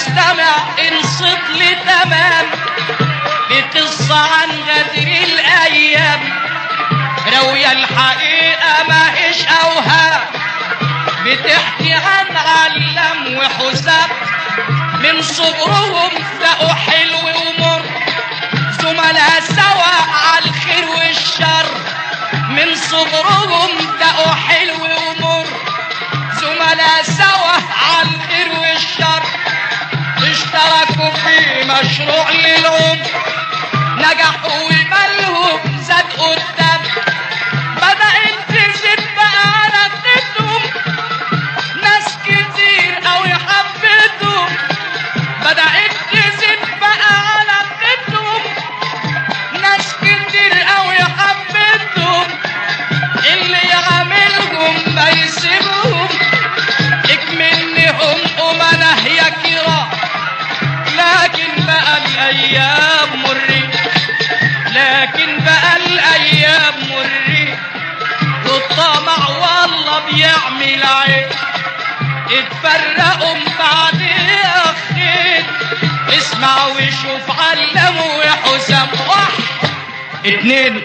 مستمع انصت لي تمام بقصة عن غدر الأيام راوية الحقيقة ما هيش أوهام بتحكي عن علم وحسام من صغرهم لقوا حلو ومر زملاء سوا على الخير والشر من صغرهم لقوا حلو ومر زملاء سوا على الخير والشر اشتركوا في مشروع للعمر نجحوا ومالهم زاد قدام بدأت تزيد بقى علاقتهم ناس كتير قوي حبتهم بدأت تزيد بقى علاقتهم ناس كتير قوي حبتهم اللي يعاملهم ما يسيبهم اكمنهم أمنه يا كرام لكن بقى الأيام مري لكن بقى الأيام مري والطمع والله بيعمل عين اتفرقوا بعد أخين اسمع وشوف علموا يا حسام واحد اتنين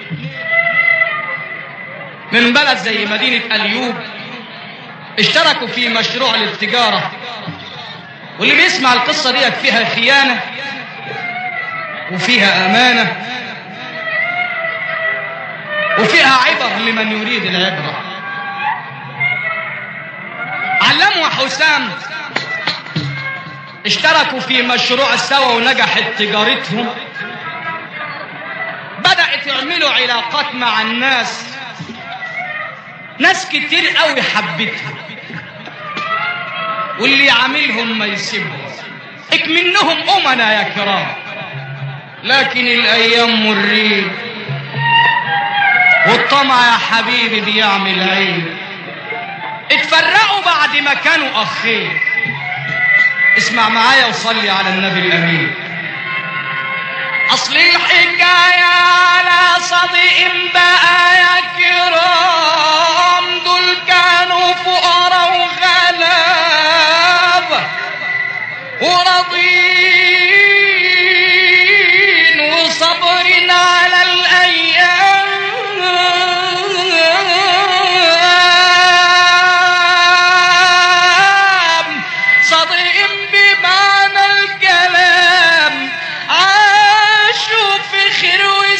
من بلد زي مدينة أليوب اشتركوا في مشروع للتجارة واللي بيسمع القصة ديت فيها خيانة وفيها أمانة وفيها عبر لمن يريد العبرة علموا حسام اشتركوا في مشروع سوا ونجحت تجارتهم بدأت يعملوا علاقات مع الناس ناس كتير قوي حبتها واللي يعاملهم ما يسيبهم اكمنهم أمنا يا كرام لكن الأيام مرين والطمع يا حبيبي بيعمل عين اتفرقوا بعد ما كانوا أخين اسمع معايا وصلي على النبي الأمين أصل الحكاية على صديق بقى يا كرام دول كانوا فقراء وغلابة وراضين وصابرين على الأيام صديق بمعنى الكلام عاشوا في خير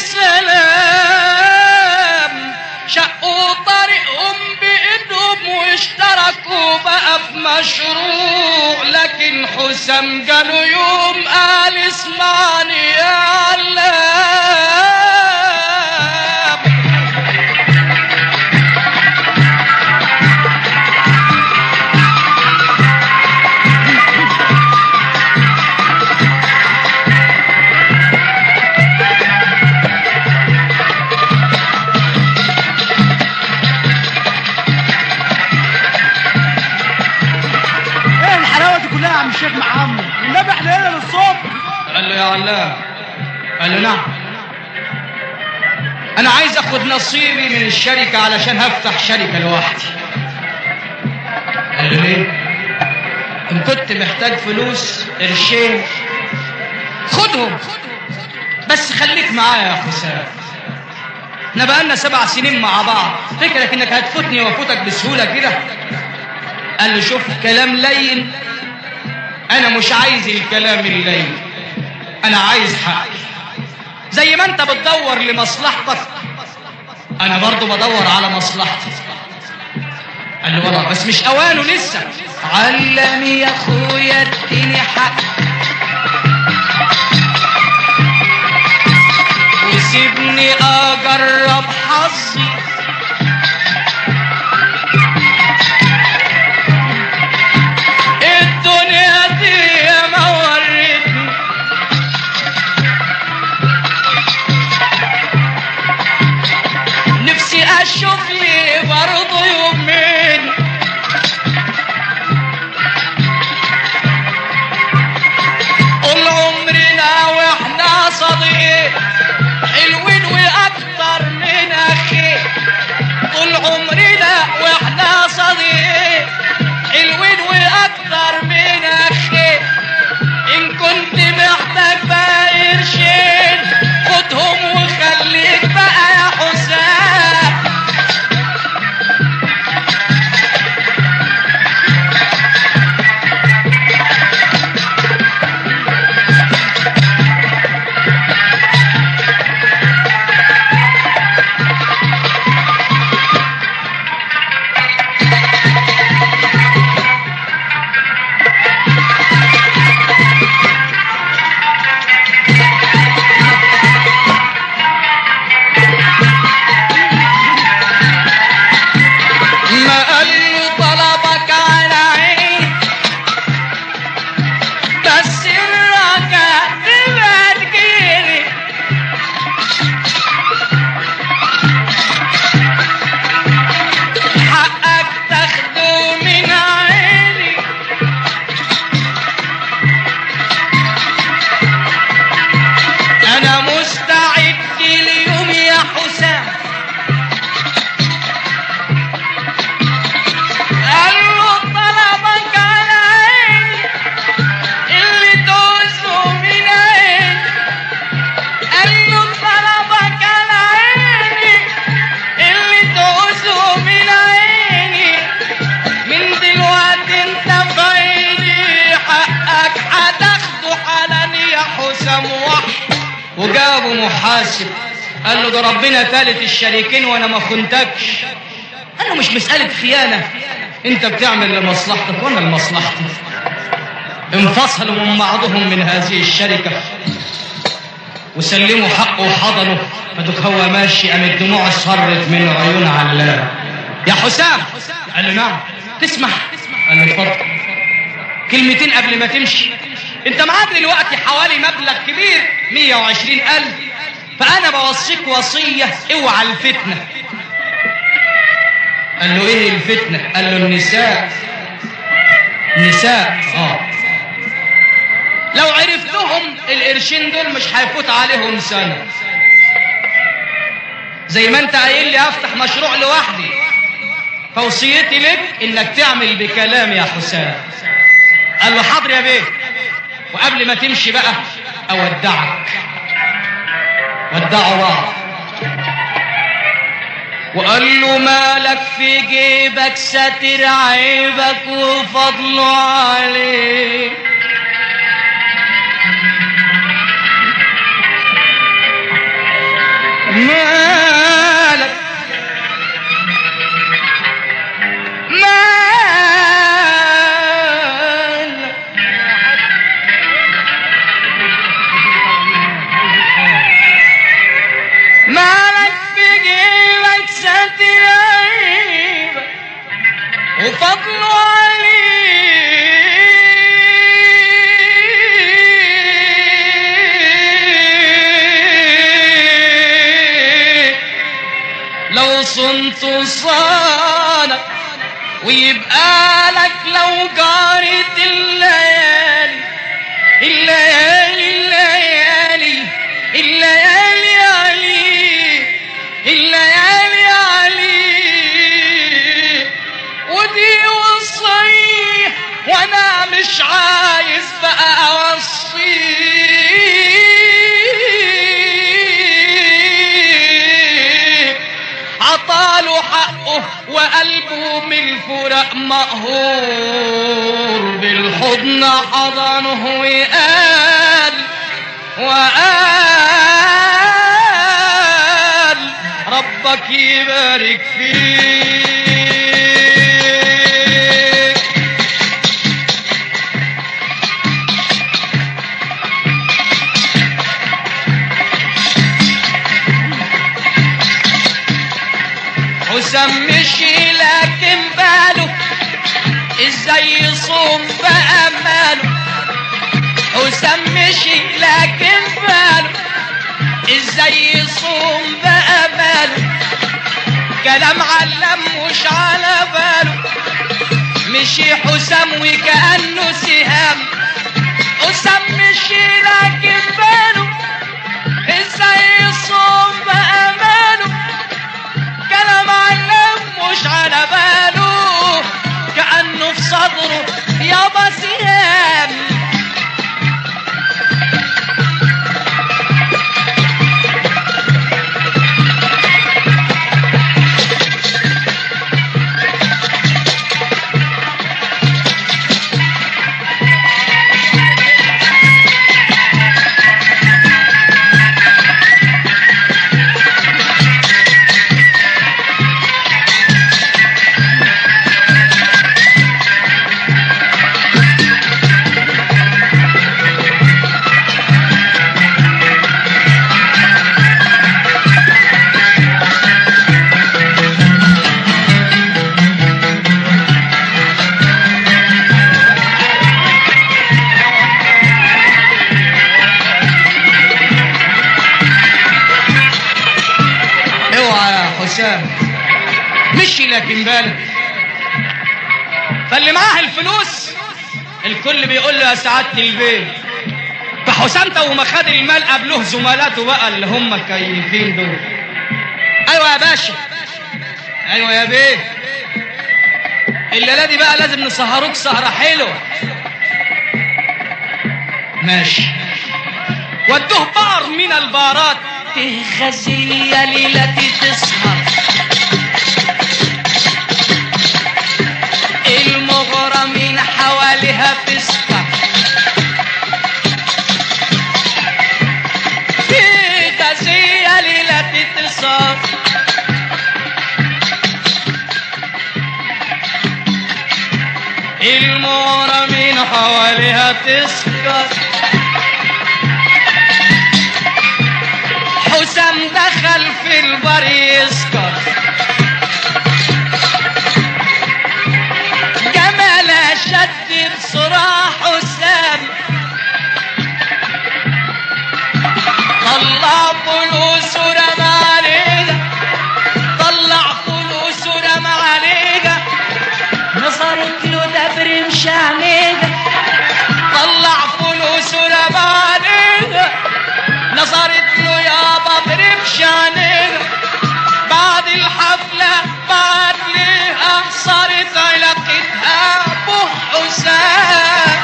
وسلام شقوا طريقهم بإيدهم واشتركوا بقى في مشروع لكن حسام قالوا يوم قال اسمعني يا علام ايه الحلاوه دي كلها يا عم الشيخ محمد النبي احنا هنا للصبح قال له يا علام قال له نعم انا عايز اخد نصيبي من الشركة علشان هفتح شركة لوحدي قال له ليه ان كنت محتاج فلوس قرشين خدهم بس خليك معايا يا حسام احنا بقالنا سبع سنين مع بعض فكرك انك هتفوتني وافوتك بسهولة كده قال له شوف كلام لين انا مش عايز الكلام اللين انا عايز حقي زي ما انت بتدور لمصلحتك انا برضو بدور على مصلحتي قال له والله بس مش اوانه لسه علمي يا اخويا اديني حق وسيبني اجرب حظي الدنيا دي ما ورتني نفسي اشوف لي برضه يومين طول عمرنا واحنا صديقين حلوين واكتر من اخي طول عمرنا واحنا صديقين حلوين واكتر من اخي حاسب قال له ده ربنا ثالث الشريكين وانا ما خنتكش قال له مش مسألة خيانة انت بتعمل لمصلحتك وانا لمصلحتي انفصلوا من بعضهم من هذه الشركة وسلموا حقه وحضنه فدك هو ماشي قام الدموع صرت من عيون علام يا حسام قال له نعم تسمح قال له اتفضل كلمتين قبل ما تمشي انت معاك دلوقتي حوالي مبلغ كبير 120 ألف فأنا بوصيك وصية اوعى الفتنة قال له ايه الفتنة قال له النساء نساء اه لو عرفتهم القرشين دول مش هيفوت عليهم سنة زي ما انت قايل لي افتح مشروع لوحدي فوصيتي لك انك تعمل بكلام يا حسام قال له حاضر يا بيه وقبل ما تمشي بقى اودعك ودعوا بعض وقال له مالك في جيبك ساتر عيبك وفضله عليك مالك مالك مالك في جيبك ساتر عيبك وفضله عليك لو صنت صانك ويبقى لك لو جارت الليالي الليالي الليالي الليالي علي الليالي علي ودي وصية وانا مش عايز بقى اوصيه عطاله حقه وقلبه من الفراق مقهور بالحضن حضنه وقال وقال ربك يبارك فيك حسام مشي لكن باله ازاي يصوم بأماله حسام مشي لكن باله ازاي يصوم بأماله كلام علم مش على باله مشي حسام وكأنه سهام حسام مشي لكن باله ازاي يصوم بأماله كلام علم مش على باله كأنه في صدره يابا سهام اوعى يا حسام مشي لكن بالك فاللي معاه الفلوس الكل بيقول له يا سعادة البيت فحسام تو ما خد المال قبله زملاته بقى اللي هم الكيفين دول ايوه يا باشا ايوه يا بيه الليله دي بقى لازم نسهروك سهره حلوه ماشي ودوه بار من البارات تغزل يا ليلتي تسهر المغرمين حواليها تسكر تغزل الأمور من حواليها تسكر حسام دخل في البر يسكر جمال شد بسرعة حسام طلع فلوس ورمى عليها طلع فلوس ورمى عليها نصرت له دبر مش عليها طلع فلوس ورمى عليها نصرت له يابا برمش عليها بعد الحفلة بعد ليها صارت علاقتها بو حسام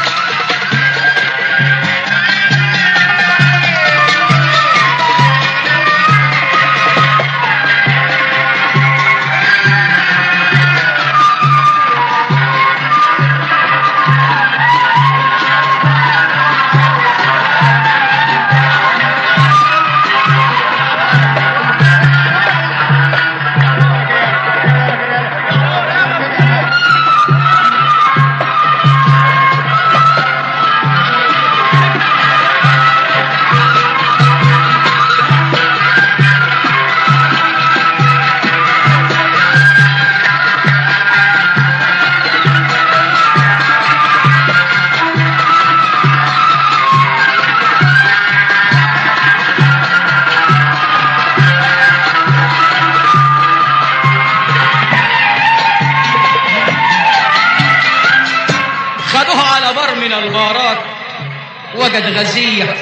خدوها على بر من البارات وجد غزية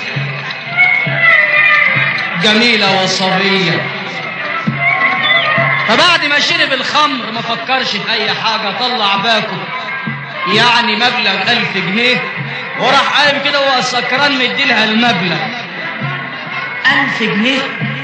جميلة وصبية فبعد ما شرب الخمر ما فكرش في أي حاجة طلع باكو يعني مبلغ ألف جنيه وراح قايم كده وهو سكران مديلها المبلغ ألف جنيه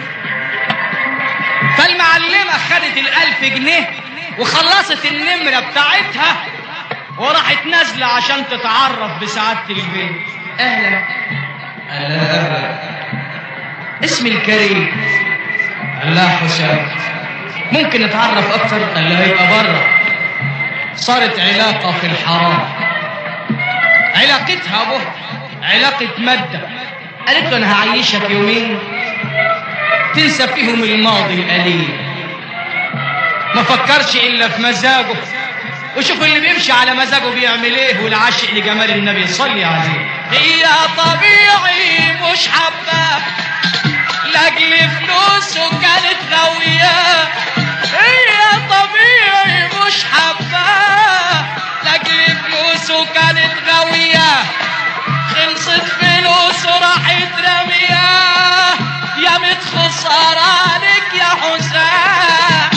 فالمعلمة خدت الألف جنيه وخلصت النمرة بتاعتها وراحت نازلة عشان تتعرف بسعادة البيت أهلا أهلا أهلا اسمي الكريم قال لها حسام ممكن نتعرف أكتر قال لها يبقى بره صارت علاقة في الحرام علاقتها به علاقة مادة قالت له أنا هعيشك يومين تنسى فيهم الماضي الأليم ما فكرش إلا في مزاجه وشوف اللي بيمشي على مزاجه بيعمل ايه والعاشق لجمال النبي صلي عليه هي طبيعي مش حباه لاجل فلوسه كانت غاوياه هي طبيعي مش حباه لاجل فلوسه كانت غاوياه خلصت فلوسه راحت رمياه يا متخسر عليك يا حسام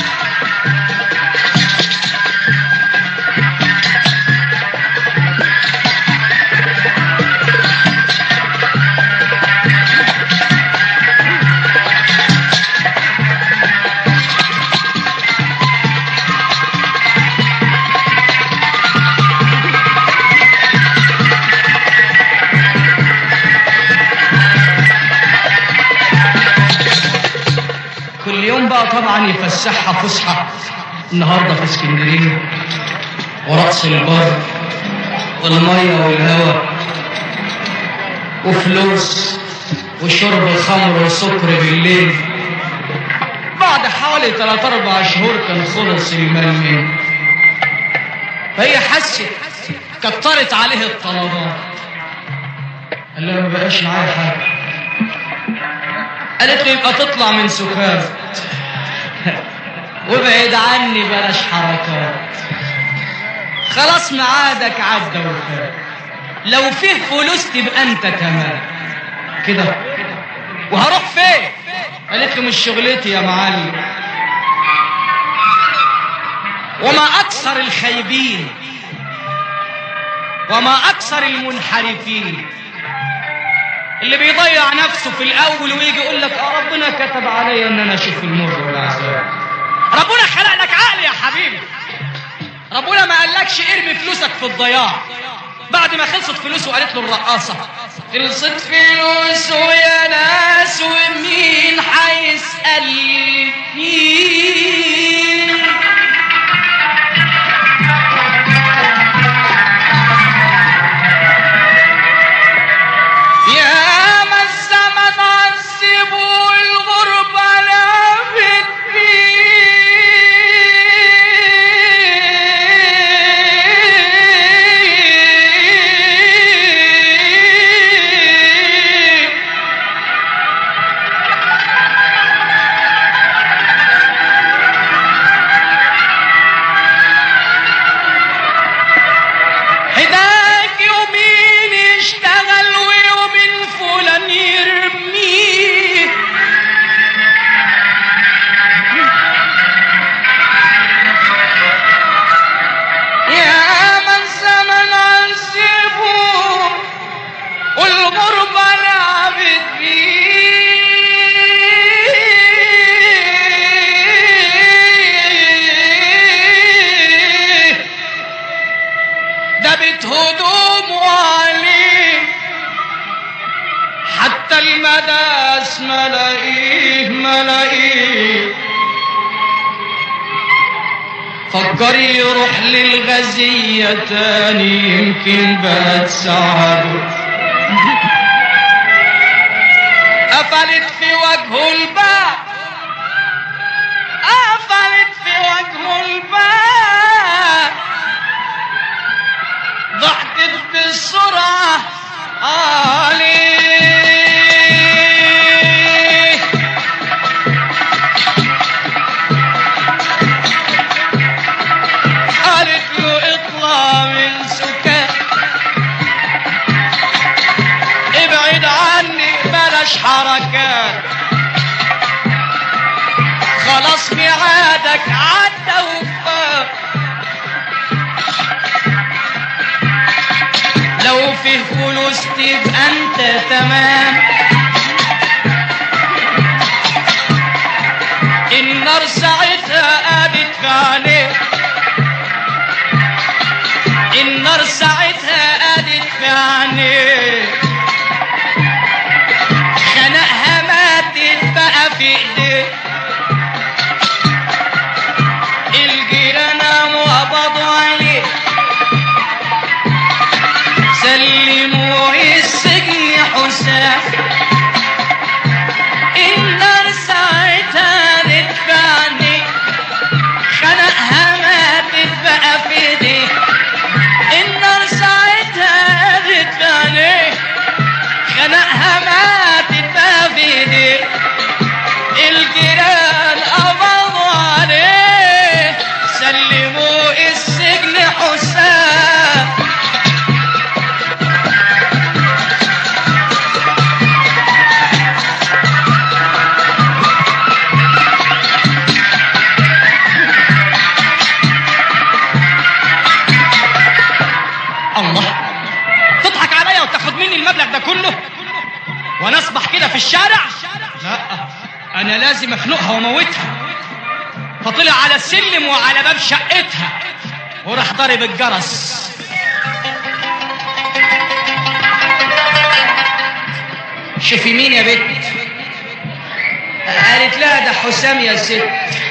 كل يوم بقى طبعا يفسحها فسحة النهارده في اسكندرية ورقص البر والمية والهواء وفلوس وشرب خمر وسكر بالليل بعد حوالي ثلاث أربع شهور كان خلص المال منه فهي حست كترت عليه الطلبات قال لها ما بقاش معايا حاجة قالت له يبقى تطلع من سكات وابعد عني بلاش حركات خلاص ميعادك عدى وفات لو فيه فلوس تبقى انت كمان كده وهروح فين قالت له مش شغلتي يا معلم وما اكثر الخايبين وما اكثر المنحرفين اللي بيضيع نفسه في الاول ويجي يقول لك اه ربنا كتب عليا ان انا اشوف المر والعذاب ربنا خلق لك عقل يا حبيبي ربنا ما قالكش ارمي فلوسك في الضياع بعد ما خلصت فلوسه قالت له الرقاصة خلصت فلوسه يا ناس ومين هيسألني هدومه عليه حتى المداس ملاقيه ملاقيه فكر يروح للغزية تاني يمكن بقت سعده قفلت في وجهه الباب قفلت في وجهه الباب ضحكت بسرعة عليه قالت له اطلع من سكان ابعد عني بلاش حركات خلاص ميعادك عدى وفات لو فيه فلوس تبقى انت تمام النار ساعتها قادت في عينيه النار ساعتها قادت في عينيه خنقها ماتت بقى في ايديه الجيران قاموا قبضوا عليه سلموا السجن حسام النار ساعتها ندفعني خنقها ماتت بقى في ايديه النار ساعتها ندفعني خنقها ماتت بقى في ايديه الجيران قبضوا عليه سلموا السجن حسام الله تضحك عليا وتاخد مني المبلغ ده كله وانا اصبح كده في الشارع لا انا لازم اخنقها واموتها فطلع على السلم وعلى باب شقتها وراح ضارب الجرس شوفي مين يا بنت قالت لها ده حسام يا ست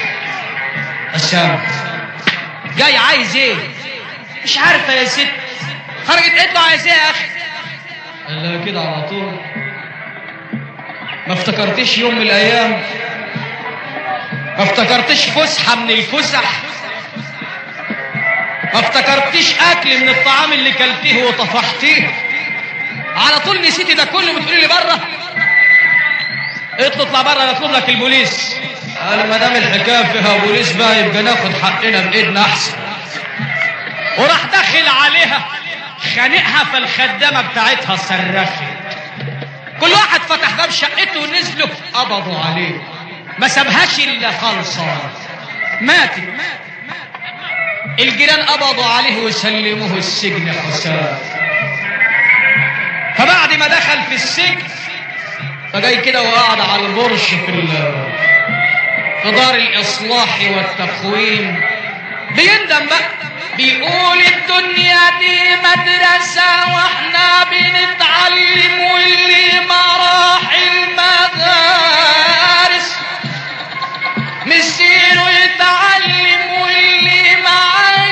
حسام جاي عايز ايه مش عارفه يا ست خرجت قالت له عايز ايه يا اخي قال لها كده على طول ما افتكرتش يوم من الايام ما افتكرتش فسحه من الفسح ما افتكرتش اكل من الطعام اللي كلتيه وطفحتيه على طول نسيتي ده كله بتقولي لي بره اطلع اطلع بره انا اطلب لك البوليس قال ما دام الحكايه فيها بوليس بقى يبقى ناخد حقنا بايدنا احسن وراح داخل عليها خانقها فالخدامه بتاعتها صرخت كل واحد فتح باب شقته ونزلوا قبضوا عليه ما سابهاش الا خالصه ماتت الجيران قبضوا عليه وسلموه السجن حسام فبعد ما دخل في السجن فجاي كده وقعد على البرش في ال- في دار الاصلاح والتقويم بيندم بقى بيقول الدنيا دي مدرسة واحنا بنتعلم واللي ما راح المدارس مسيره يتعلم واللي معاه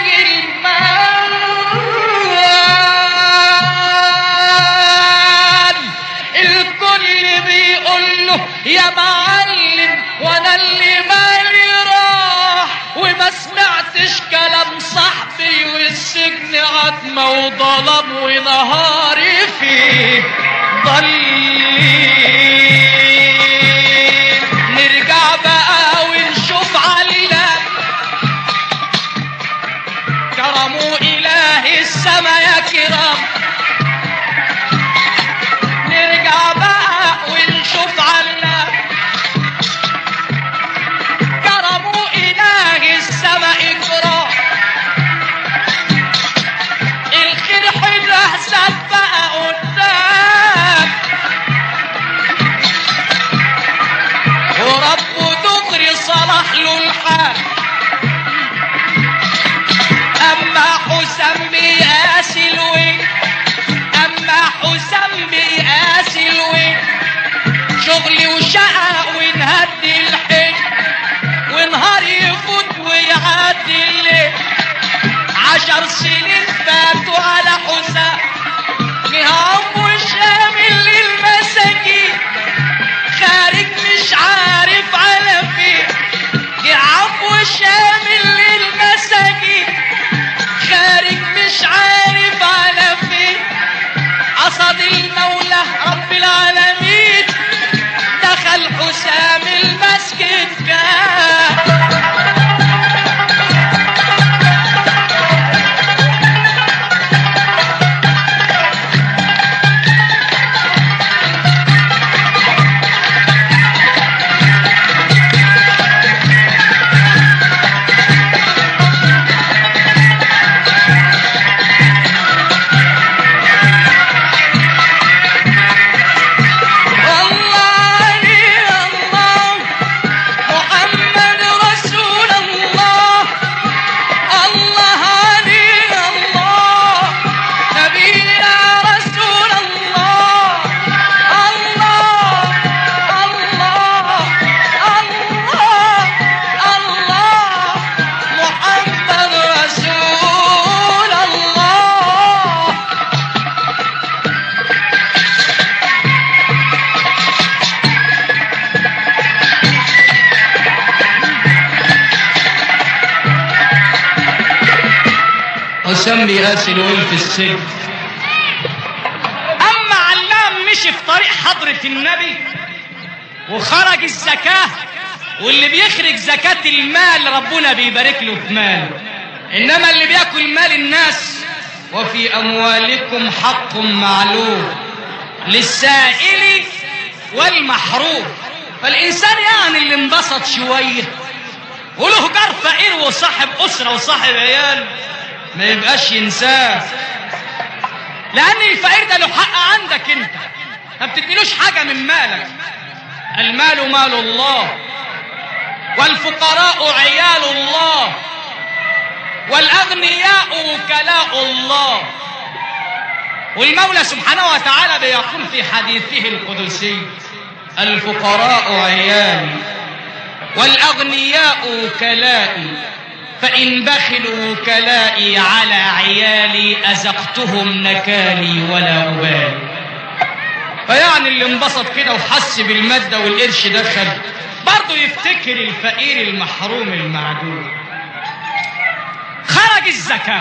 المال الكل بيقول له يا معلم وانا اللي مالي راح وما سمعتش كلام صاحبي والسجن عتمة وظلم ونهاري فيه ضليل نرجع بقى ونشوف علام كرموا إله السما يا كرام نرجع بقى ونشوف علام كرموا إله السما إكرام الخير حلو أحسن بقى قدام وربه دغري صلح له الحال أما حسام بيقاس بيقاسي الوين اما حسام بيقاسي الوين شغلي وشقى ونهدي الحين ونهار يفوت ويعدي الليل عشر سنين فاتوا على حسام جه وشامل للمساكين خارج مش عارف على فين جه وشامل للمساكين خارج مش عارف على فين قصد المولى رب العالمين دخل حسام المسجد كان الله عليه الله محمد رسول الله الله عليه الله نبينا رسول الله الله الله الله الله محمد رسول الله حسام بيقاسي الويل في السجن اما علام مشي في طريق حضرة النبي وخرج الزكاة واللي بيخرج زكاة المال ربنا بيبارك له في ماله انما اللي بياكل مال الناس وفي اموالكم حق معلوم للسائل والمحروم فالانسان يعني اللي انبسط شويه وله جار فقير وصاحب اسره وصاحب عيال ما يبقاش ينساه لان الفقير ده له حق عندك انت ما بتديلوش حاجه من مالك المال مال الله والفقراء عيال الله والاغنياء وكلاء الله والمولى سبحانه وتعالى بيقول في حديثه القدسي الفقراء عيالي والاغنياء وكلائي فإن بخلوا وكلائي على عيالي أزقتهم نكالي ولا أبالي فيعني اللي انبسط كده وحس بالمادة والقرش دخل برضه يفتكر الفقير المحروم المعدوم خرج الزكاة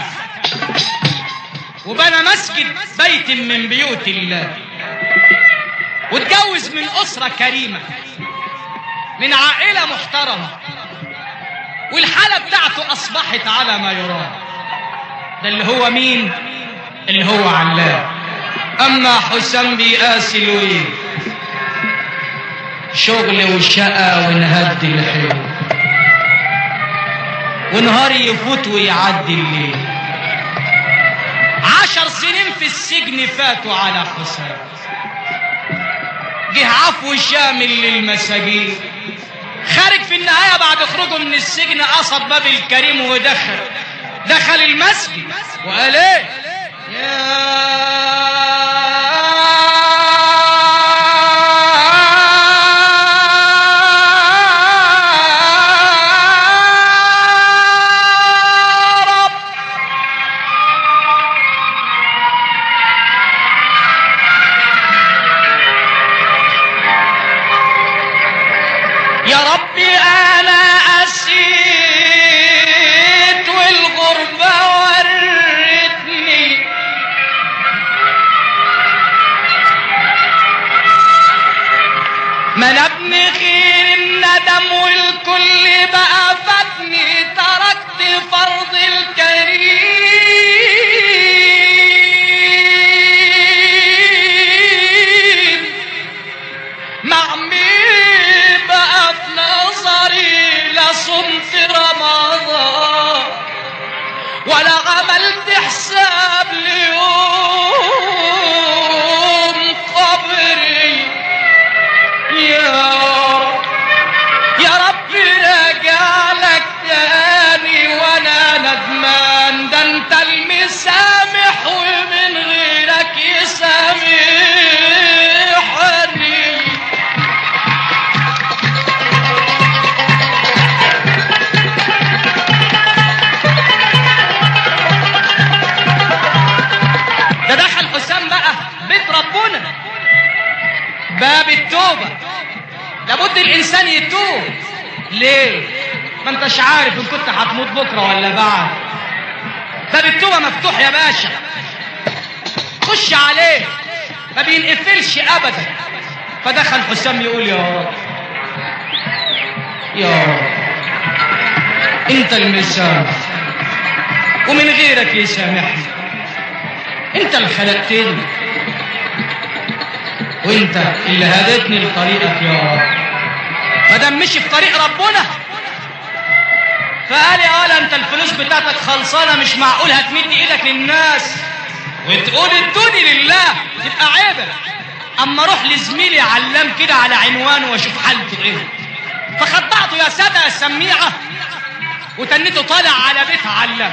وبنى مسجد بيت من بيوت الله واتجوز من أسرة كريمة من عائلة محترمة والحالة بتاعته أصبحت على ما يرام ده اللي هو مين اللي هو علام أما حسام بيقاسي الويل شغل وشقى ونهد الحلو ونهار يفوت ويعدي الليل عشر سنين في السجن فاتوا على حسام جه عفو شامل للمساجين خارج في النهاية بعد خروجه من السجن قصد باب الكريم ودخل دخل المسجد وقال ايه يا رب يا ربي انا اسيت والغربه ورتني ما انا ابن خير الندم والكل بقى فاتني تركت فرض الكريم مع مين بقى في نظري لا صمت رمضان ولا عملت حساب ليوم قبري يا رب يا رب رجع حسام بقى بيت ربنا باب التوبة لابد الإنسان يتوب ليه؟ ما انتش عارف إن كنت هتموت بكرة ولا بعد باب التوبة مفتوح يا باشا خش عليه ما بينقفلش أبدا فدخل حسام يقول يا رب يا رب انت المسامح ومن غيرك يسامحني انت اللي خلقتني وانت اللي هديتني لطريقك يا رب ما دام مشي في طريق ربنا فقال يا ولا انت الفلوس بتاعتك خلصانه مش معقول هتمد ايدك للناس وتقول ادوني لله تبقى عيبه اما اروح لزميلي علام كده على عنوانه واشوف حالته ايه فخبعته يا ساده يا سميعه وتنيته طالع على بيت علام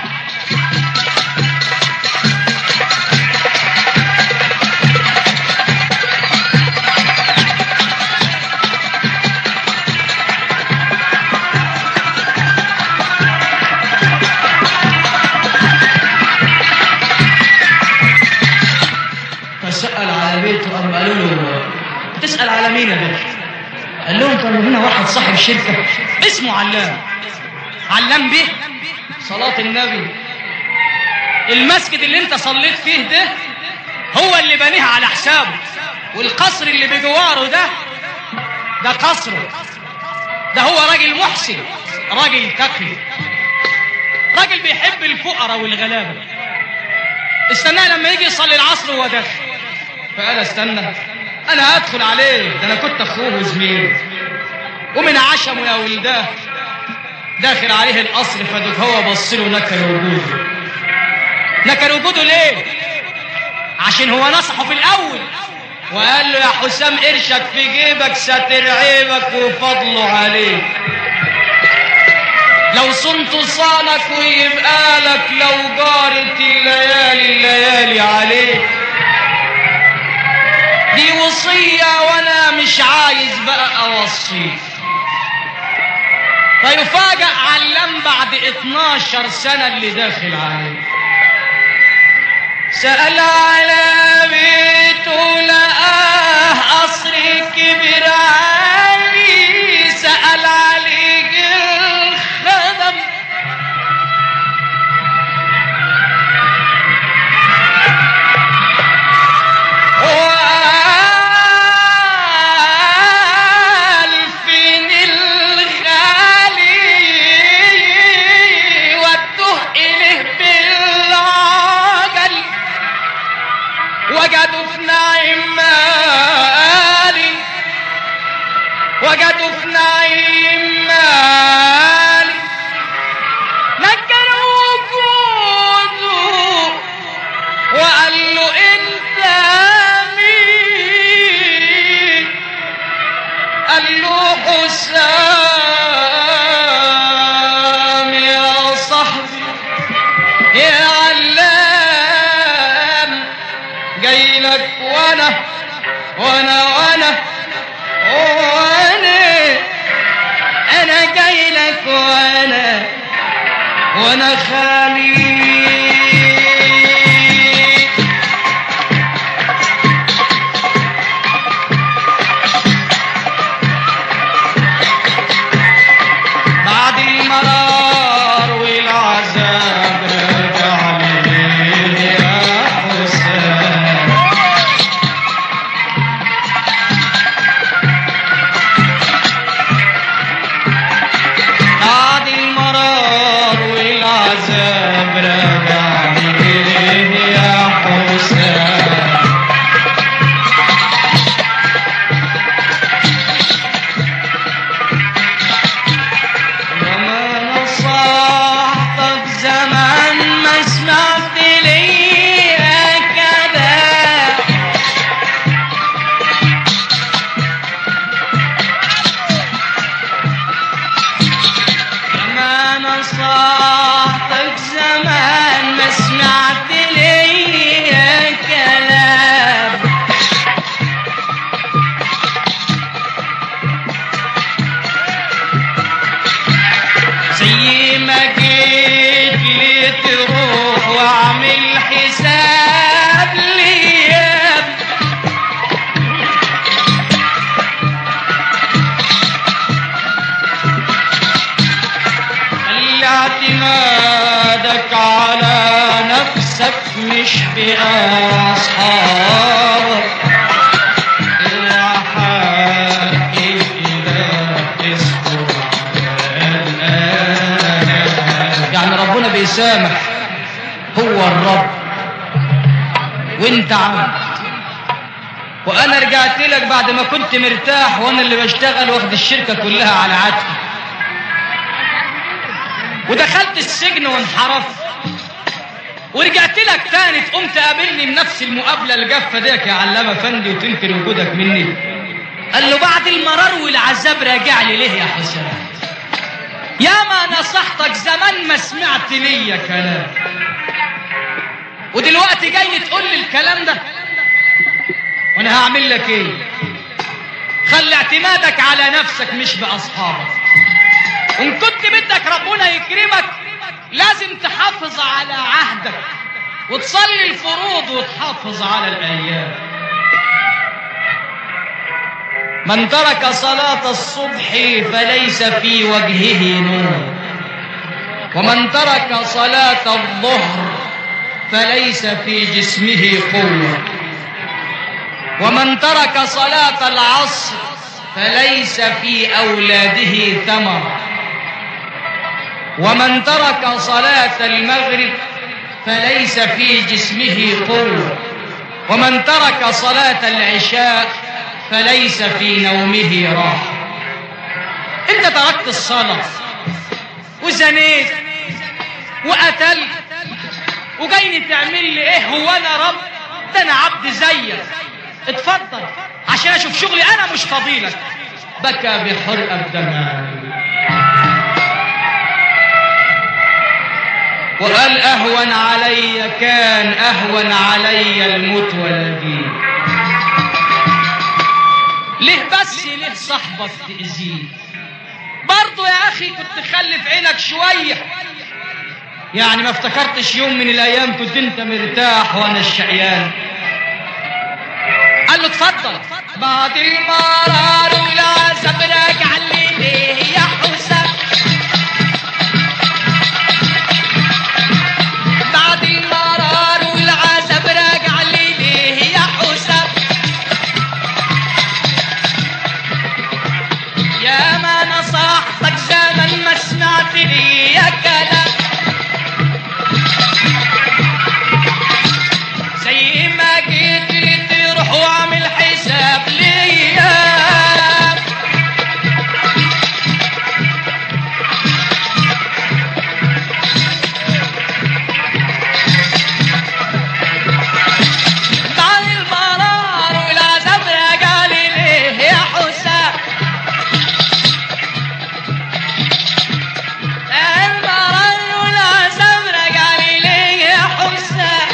فسأل على بيته قام قالوا له بتسأل على مين يا باشا؟ قال لهم كان هنا واحد صاحب شركة اسمه علام علام به صلاة النبي المسجد اللي انت صليت فيه ده هو اللي بنيه على حسابه والقصر اللي بجواره ده ده قصره ده هو راجل محسن راجل تقي راجل بيحب الفقراء والغلابة استناه لما يجي يصلي العصر وهو داخل فقال استنى انا هدخل عليه ده انا كنت اخوه وزميله ومن عشمه يا ولداه داخل عليه القصر فدك هو بص له نكر وجوده نكر وجوده ليه عشان هو نصحه في الاول وقال له يا حسام قرشك في جيبك ستر عيبك وفضله عليك لو صنت صانك ويبقى لك لو جارت الليالي الليالي عليك دي وصية وانا مش عايز بقى اوصيك فيفاجأ علام بعد 12 سنة اللي داخل عليه سأل على بيته لقاه قصر كبير عالي سأل عليك الخدم وقال فين الغالي ودوه إليه بالعجل وجدوا في نعيم مالي وجدوا في نعيم مالي نكر وجوده وقال له انت مين قال له حسام يا صاحبي يا علام جاي لك وانا وانا وانا وانا انا جاي لك وانا وانا خالي بعد المرار والعذاب رجع لي يا حسام بعد المرار والعذاب رجع مش بأصحابك الحق الإله اصبر يعني ربنا بيسامح هو الرب وانت عبد وانا رجعت لك بعد ما كنت مرتاح وانا اللي بشتغل واخد الشركه كلها على عاتقي ودخلت السجن وانحرفت ورجعت لك تاني تقوم تقابلني بنفس المقابله الجافه ديك يا علامه افندي وتنكر وجودك مني قال له بعد المرار والعذاب راجع لي ليه يا حسام يا ما نصحتك زمان ما سمعت ليا كلام ودلوقتي جاي تقول لي الكلام ده وانا هعمل لك ايه خلي اعتمادك على نفسك مش باصحابك وان كنت بدك ربنا يكرمك لازم تحافظ على عهدك وتصلي الفروض وتحافظ على الايام من ترك صلاة الصبح فليس في وجهه نور ومن ترك صلاة الظهر فليس في جسمه قوة ومن ترك صلاة العصر فليس في أولاده ثمر ومن ترك صلاة المغرب فليس في جسمه قوة ومن ترك صلاة العشاء فليس في نومه راحة انت تركت الصلاة وزنيت وقتلت وجاي تعمل لي ايه هو انا رب ده انا عبد زيك اتفضل عشان اشوف شغلي انا مش فضيلك بكى بحرقة دمعي وقال اهون علي كان اهون علي الموت والذي ليه بس ليه صاحبك تأذيه برضه يا اخي كنت تخلي في عينك شوية يعني ما افتكرتش يوم من الايام كنت انت مرتاح وانا الشقيان قال له اتفضل بعد المرار والعذاب راجع لي ليه يا حسام بعد المرار والعذاب راجع لي ليه يا حسام يا ما نصحتك زمن ما سمعت لي يا كلام زي ما جيت لي تروح واعمل حساب ليا بعد المرار والعذاب راجع لي ليه يا حسام المرار والعذاب راجع لي ليه يا حسام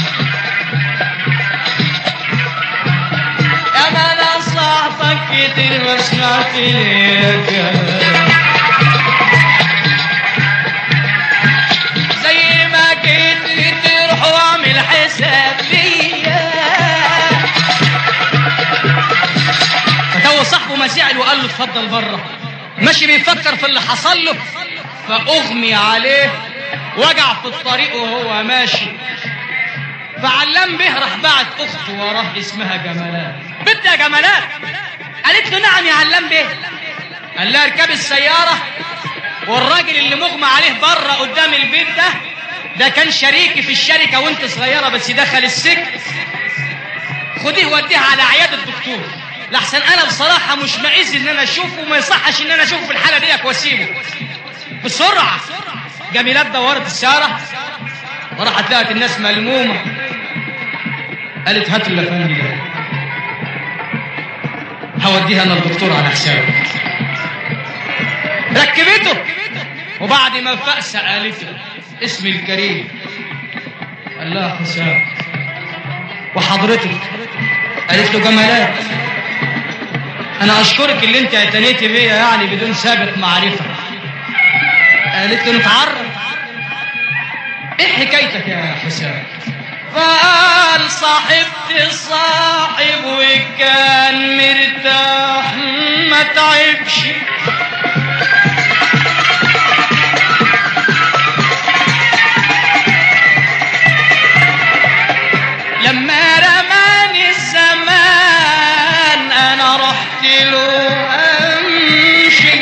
يا ما نصحتك كتير ما سمعت ليك زي ما جيت لي تروح واعمل حساب ليا فتو صاحبه ما زعل وقال له اتفضل بره ماشي بيفكر في اللي حصل له فاغمي عليه وجع في الطريق وهو ماشي فعلام به راح بعت اخته وراه اسمها جمالات بنت يا جمالات قالت له نعم يا علام به قال لها اركبي السياره والراجل اللي مغمى عليه بره قدام البيت ده ده كان شريكي في الشركه وانت صغيره بس دخل السجن خديه وديه على عياده الدكتور لحسن انا بصراحه مش معز ان انا اشوفه وما يصحش ان انا اشوفه في الحاله ديك واسيبه بسرعه جميلات دورت السياره وراحت لقت الناس ملمومه قالت هات الافندي ده هوديها انا الدكتور على حسابي ركبته وبعد ما فاق سالته اسمي الكريم قال لها حسام وحضرتك قالت له جمالات انا اشكرك اللي انت اعتنيتي بيا يعني بدون سابق معرفه قالت له نتعرف ايه حكايتك يا حسام فقال صاحبت الصاحب وكان مرتاح ما تعبش قلت له امشي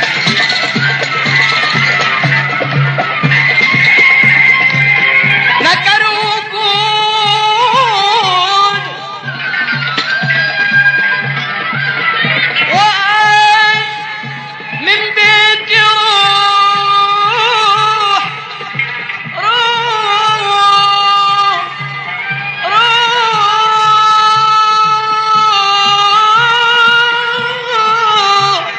نكر وجود وقال من بيتي روح روح روح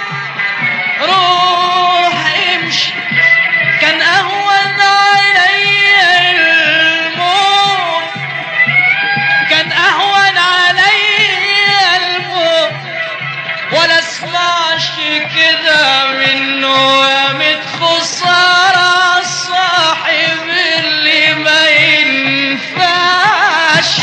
روح امشي كان اهون علي الموت كان اهون علي الموت ولا اسمعش كده منه يا مت خسارة صاحب اللي ما ينفعش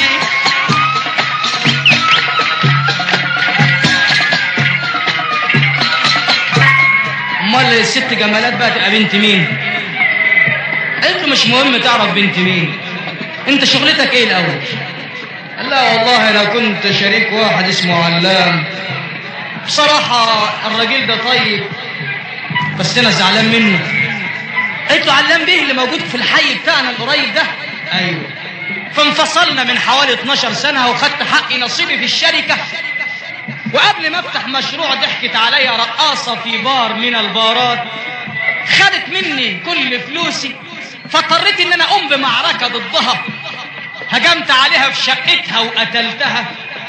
امال الست جمالات بقى تبقى بنت مين قالت له مش مهم تعرف بنت مين انت شغلتك ايه الاول قال لا والله انا كنت شريك واحد اسمه علام بصراحة الراجل ده طيب بس انا زعلان منه قالت له علام بيه اللي موجود في الحي بتاعنا القريب ده ايوه فانفصلنا من حوالي 12 سنة وخدت حقي نصيبي في الشركة وقبل ما افتح مشروع ضحكت عليا رقاصة في بار من البارات خدت مني كل فلوسي فاضطريت ان انا اقوم بمعركة ضدها هجمت عليها في شقتها وقتلتها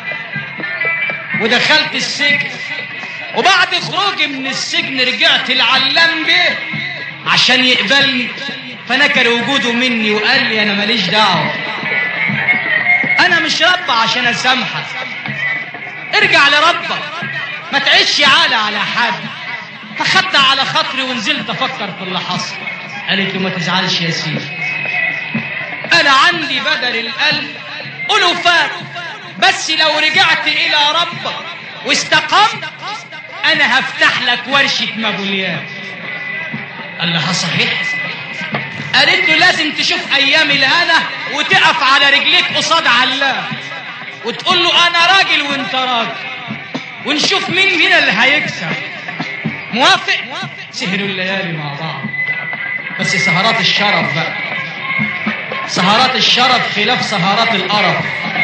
ودخلت السجن وبعد خروجي من السجن رجعت العلام بيه عشان يقبلني فنكر وجوده مني وقال لي انا ماليش دعوه انا مش رب عشان اسامحك ارجع لربك ما تعيش عالة على حد فخدت على خاطري ونزلت افكر في اللي حصل قالت له ما تزعلش يا سيدي انا عندي بدل القلب الوفات بس لو رجعت الى ربك واستقمت انا هفتح لك ورشة مبوليات قال لها صحيح قالت له لازم تشوف ايام الهنا وتقف على رجليك قصاد علام وتقول له انا راجل وانت راجل ونشوف مين هنا اللي هيكسب موافق سهروا الليالي مع بعض بس سهرات الشرف بقى سهرات الشرف خلاف سهرات القرف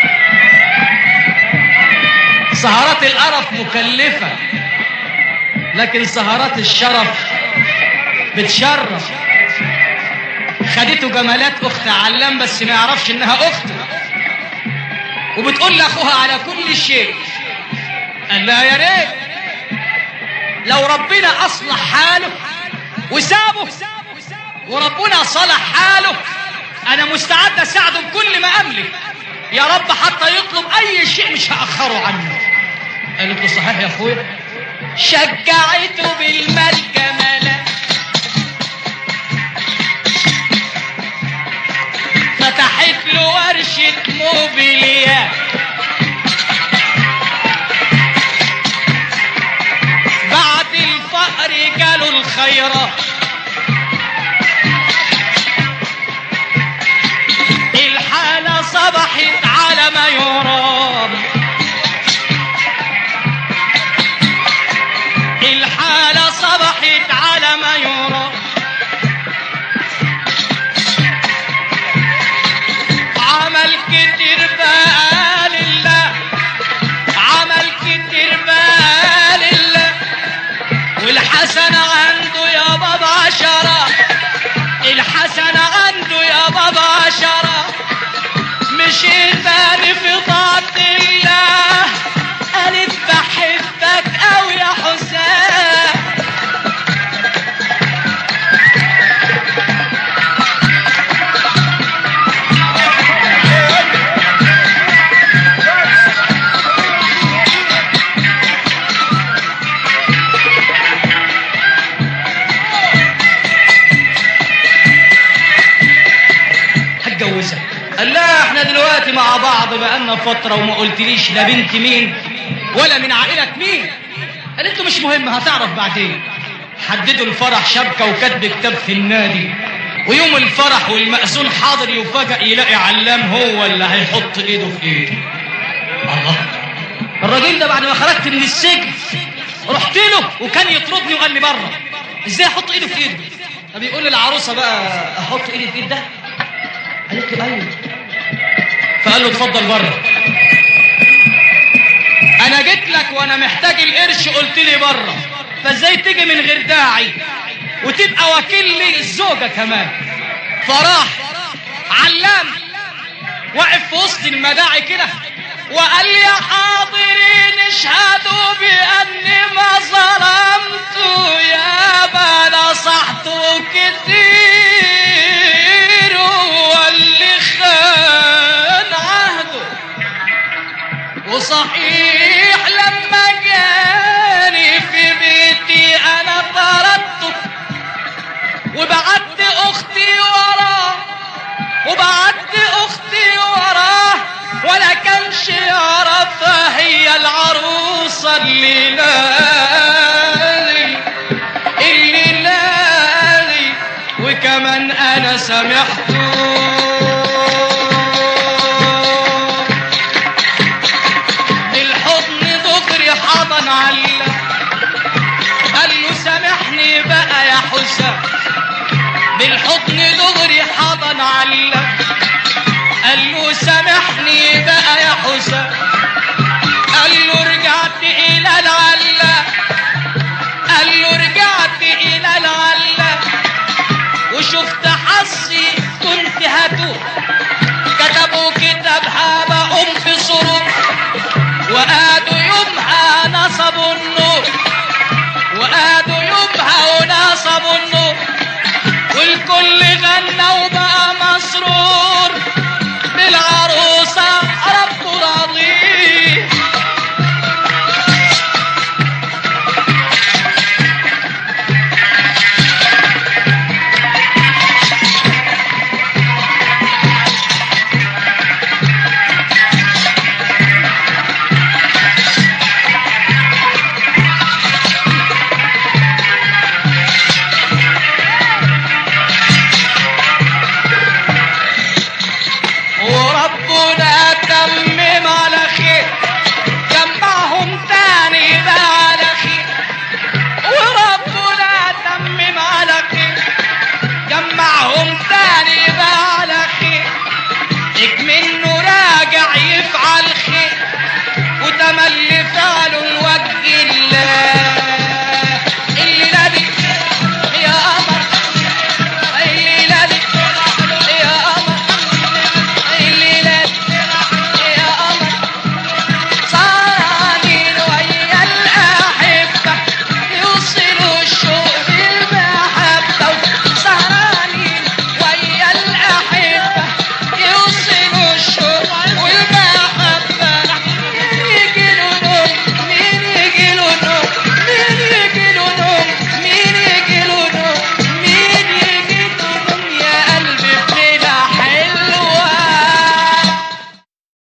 سهرات القرف مكلفة لكن سهرات الشرف بتشرف خدته جمالات اخت علام بس ما يعرفش انها اخته وبتقول لاخوها على كل شيء قال لها يا ريت لو ربنا اصلح حاله وسابه وربنا صلح حاله انا مستعد اساعده بكل ما املك يا رب حتى يطلب اي شيء مش هاخره عنه قالت له صحيح يا اخويا شجعته بالمال جمالا فتحت له ورشة موبيليات بعد الفقر جاله الخيرات الحالة صبحت على ما يرام الحالة صبحت على ما يرام عمل كتير بقى لله عمل كتير بقى لله والحسن عنده يا بابا عشرة الحسن عنده يا بابا عشرة مشيت تاني في طاعة الله قالت بحبك أوي يا حسام هتجوزها قال لا احنا دلوقتي مع بعض بقالنا فترة وما قلتليش لا بنت مين ولا من عائلة مين قالت له مش مهم هتعرف بعدين حددوا الفرح شبكة وكتب كتاب في النادي ويوم الفرح والمأذون حاضر يفاجئ يلاقي علام هو اللي هيحط ايده في ايده الله الراجل ده بعد ما خرجت من السجن رحت له وكان يطردني وقال لي بره ازاي احط ايده في ايده فبيقول للعروسه بقى احط ايدي في ايد ده قالت له ايوه فقال له اتفضل بره انا جيت لك وانا محتاج القرش قلت لي بره فازاي تيجي من غير داعي وتبقى وكيل لي الزوجه كمان فراح علام واقف في وسط المداعي كده وقال يا حاضرين اشهدوا باني ما ظلمت يا ما نصحت كتير هو اللي خان عهده وصحيح لما جاني في بيتي انا طردته وبعت اختي وراه وبعت اختي وراه ولا كانش يعرفها هي العروسه اللي لالي اللي لالي وكمان انا سامحته بالحضن دغري حضن علق قال له سامحني بقى يا حسام بالحضن دغري حضن علق قال له سامحني بقى يا حسام قال له رجعت الى العلق قال له رجعت الى العلق وشفت حظي كنت هتوه كتبوا كتابها بقوم في صروف وقعدوا يومها نصبوا النور وقعدوا يومها ونصبوا النور والكل غنى